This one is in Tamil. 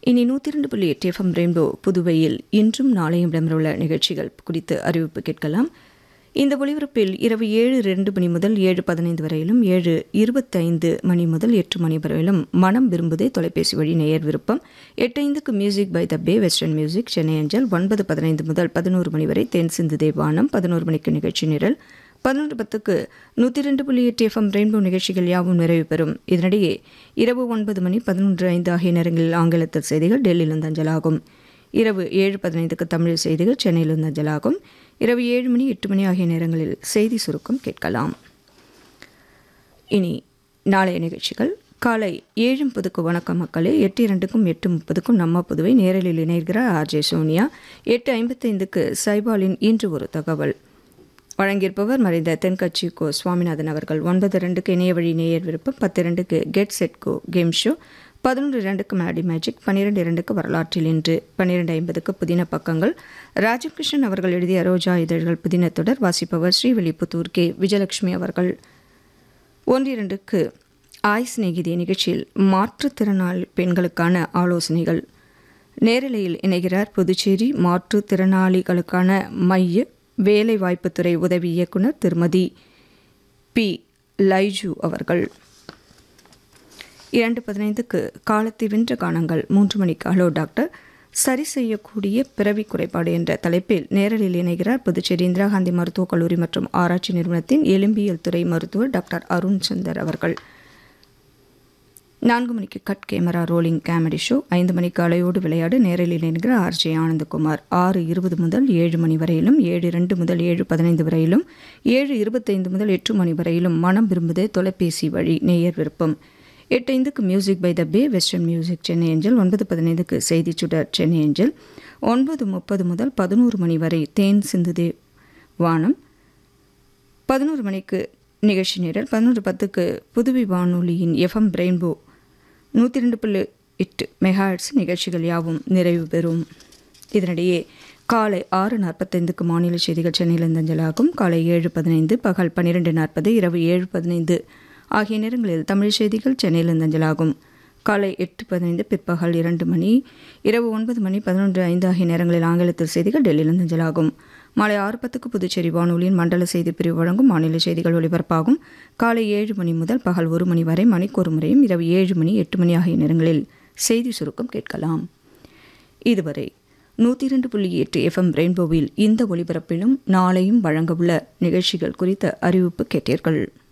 இனி நூற்றி இரண்டு புள்ளி எட்டு எஃப்எம் ரெயின்போ புதுவையில் இன்றும் நாளையும் இடம்பெறவுள்ள நிகழ்ச்சிகள் குறித்து அறிவிப்பு கேட்கலாம் இந்த ஒளிபரப்பில் இரவு ஏழு ரெண்டு மணி முதல் ஏழு பதினைந்து வரையிலும் ஏழு இருபத்தைந்து மணி முதல் எட்டு மணி வரையிலும் மனம் விரும்புதே தொலைபேசி வழி நேயர் விருப்பம் எட்டு ஐந்துக்கு music by the bay western music Chennai அஞ்சல் ஒன்பது பதினைந்து முதல் பதினோரு மணி வரை தென் சிந்து தேவானம் பதினோரு மணிக்கு நிகழ்ச்சி நிரல் பதினொன்று பத்துக்கு நூற்றி ரெண்டு புள்ளி எட்டு எஃப்எம் ரெயின்போ நிகழ்ச்சிகள் யாவும் நிறைவு பெறும் இதனிடையே இரவு ஒன்பது மணி பதினொன்று ஐந்து ஆகிய நேரங்களில் ஆங்கிலத்தில் செய்திகள் டெல்லியிலிருந்து அஞ்சலாகும் இரவு ஏழு பதினைந்துக்கு தமிழ் செய்திகள் சென்னையிலிருந்து அஞ்சலாகும் இரவு ஏழு மணி எட்டு மணி ஆகிய நேரங்களில் செய்தி சுருக்கம் கேட்கலாம் இனி நாளைய நிகழ்ச்சிகள் காலை ஏழு முப்பதுக்கு வணக்கம் மக்களே எட்டு இரண்டுக்கும் எட்டு முப்பதுக்கும் நம்ம புதுவை நேரலில் இணைகிறார் ஆர்ஜே சோனியா எட்டு ஐம்பத்தைந்துக்கு சைபாலின் இன்று ஒரு தகவல் வழங்கியிருப்பவர் மறைந்த தென்கட்சி கோ சுவாமிநாதன் அவர்கள் ஒன்பது ரெண்டுக்கு இணைய வழி நேயர் விருப்பம் பத்து ரெண்டுக்கு get set go game show பதினொன்று இரண்டுக்கு மேடி மேஜிக் பன்னிரெண்டு இரண்டுக்கு வரலாற்றில் இன்று பன்னிரெண்டு ஐம்பதுக்கு புதின பக்கங்கள் ராஜகிருஷ்ணன் அவர்கள் எழுதிய ரோஜா இதழ்கள் புதின தொடர் வாசிப்பவர் ஸ்ரீவில்லிபுத்தூர் கே விஜயலட்சுமி அவர்கள் ஒன்றிரண்டுக்கு ஆய் சிநேகிதி நிகழ்ச்சியில் மாற்றுத்திறனாளி பெண்களுக்கான ஆலோசனைகள் நேரலையில் இணைகிறார் புதுச்சேரி மாற்றுத்திறனாளிகளுக்கான மைய வேலைவாய்ப்புத்துறை உதவி இயக்குனர் திருமதி பி லைஜு அவர்கள் இரண்டு பதினைந்துக்கு காலத்தை வென்ற காணங்கள் மூன்று மணிக்கு ஹலோ டாக்டர் சரி செய்யக்கூடிய பிறவி குறைபாடு என்ற தலைப்பில் நேரலில் இணைகிறார் புதுச்சேரி இந்திரா காந்தி மருத்துவக் கல்லூரி மற்றும் ஆராய்ச்சி நிறுவனத்தின் எலும்பியல் துறை மருத்துவர் டாக்டர் அருண் சந்தர் அவர்கள் நான்கு மணிக்கு cut camera rolling comedy show ஐந்து மணிக்கு அலையோடு விளையாடு நேரலில் என்கிற ஆர்ஜே ஆனந்தகுமார் ஆறு இருபது முதல் ஏழு மணி வரையிலும் ஏழு இரண்டு முதல் ஏழு பதினைந்து வரையிலும் ஏழு இருபத்தைந்து முதல் எட்டு மணி வரையிலும் மனம் விரும்புதே தொலைபேசி வழி நேயர் விருப்பம் எட்டு ஐந்துக்கு music by the bay western music Chennai angel ஒன்பது பதினைந்துக்கு செய்தி சுடர் சென்னை ஏஞ்சல் ஒன்பது முப்பது முதல் பதினோரு மணி வரை தேன் சிந்துதே வானம் பதினோரு மணிக்கு நிகழ்ச்சி நிரல் பதினொன்று பத்துக்கு புதுவை வானொலியின் எஃப்எம் ரெயின்போ நூற்றி ரெண்டு புள்ளி எட்டு மெகாஹெட்ஸ் நிகழ்ச்சிகள் யாவும் நிறைவு பெறும் இதனிடையே காலை ஆறு நாற்பத்தைந்துக்கு மாநில செய்திகள் சென்னையிலிருந்து அஞ்சலாகும் காலை ஏழு பதினைந்து பகல் பன்னிரெண்டு நாற்பது இரவு ஏழு பதினைந்து ஆகிய நேரங்களில் தமிழ் செய்திகள் சென்னையிலிருந்து அஞ்சலாகும் காலை எட்டு பதினைந்து பிற்பகல் இரண்டு மணி இரவு ஒன்பது மணி பதினொன்று ஐந்து ஆகிய நேரங்களில் ஆங்கிலத்தில் செய்திகள் டெல்லியிலிருந்து அஞ்சலாகும் மாலை ஆறு பத்துக்கு புதுச்சேரி வானொலியின் மண்டல செய்தி பிரிவு வழங்கும் மாநில செய்திகள் ஒலிபரப்பாகும் காலை ஏழு மணி முதல் பகல் ஒரு மணி வரை மணிக்கொரு முறையும் இரவு ஏழு மணி எட்டு மணி ஆகிய நேரங்களில் செய்தி சுருக்கம் கேட்கலாம் இதுவரை நூற்றி இரண்டு புள்ளி எட்டு எஃப்எம் ரெயின்போவில் இந்த ஒலிபரப்பிலும் நாளையும் வழங்கவுள்ள நிகழ்ச்சிகள் குறித்த அறிவிப்பு கேட்டீர்கள்